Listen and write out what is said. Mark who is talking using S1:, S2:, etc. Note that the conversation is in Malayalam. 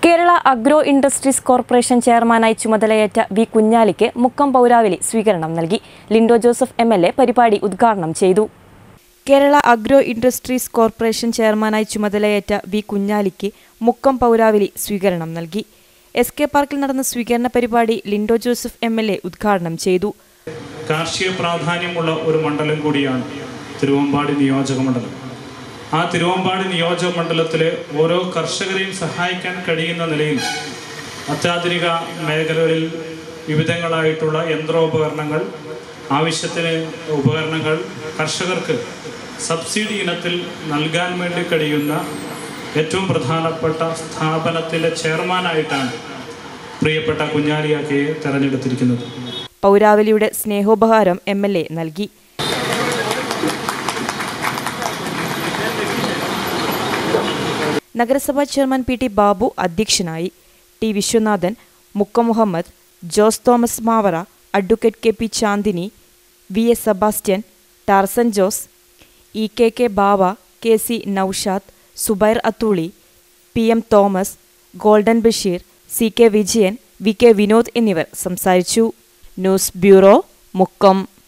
S1: കേരള അഗ്രോ ഇൻഡസ്ട്രീസ് കോർപ്പറേഷൻ ചെയർമാനായി ചുമതലയേറ്റ വി കുഞ്ഞാലിക്ക് മുക്കം പൗരാവലി സ്വീകരണം നൽകി Lindo Joseph M L A പരിപാടി ഉദ്ഘാടനം ചെയ്തു കേരള അഗ്രോ ഇൻഡസ്ട്രീസ് കോർപ്പറേഷൻ ചെയർമാനായി ചുമതലയേറ്റ വി കുഞ്ഞാലിക്ക് മുക്കം പൗരാവലി സ്വീകരണം നൽകി എസ് കെ പാർക്കിൽ നടന്ന സ്വീകരണ പരിപാടി Lindo Joseph M L A ഉദ്ഘാടനം ചെയ്തു
S2: കാർഷിക പ്രാധാന്യമുള്ള ഒരു മണ്ഡലം കൂടിയാണ് തിരുവമ്പാടി നിയോജക മണ്ഡലം ആ തിരുവമ്പാടി നിയോജക മണ്ഡലത്തിലെ ഓരോ കർഷകരെയും സഹായിക്കാൻ കഴിയുന്ന നിലയിൽ അത്യാധുനിക മേഖലകളിൽ വിവിധങ്ങളായിട്ടുള്ള യന്ത്രോപകരണങ്ങൾ ആവശ്യത്തിന് ഉപകരണങ്ങൾ കർഷകർക്ക് സബ്സിഡി ഇനത്തിൽ നൽകാൻ വേണ്ടി കഴിയുന്ന ഏറ്റവും പ്രധാനപ്പെട്ട സ്ഥാപനത്തിൻ്റെ ചെയർമാനായിട്ടാണ് പ്രിയപ്പെട്ട കുഞ്ഞാലിയാക്കയെ തെരഞ്ഞെടുത്തിരിക്കുന്നത്
S1: പൗരാവലിയുടെ സ്നേഹോപഹാരം എം എൽ എ നൽകി നഗരസഭാ ചെയർമാൻ പി ടി ബാബു അധ്യക്ഷനായി ടി വിശ്വനാഥൻ മുക്ക Muhammad Jose Thomas Mavara advocate K P Chandini V S Sebastian Tarzan Jose E K K Bava K C Noushad Subair Athooli P M Thomas golden Basheer C K Vijayan V K Vinod എന്നിവർ സംസാരിച്ചു ന്യൂസ് ബ്യൂറോ മുക്കം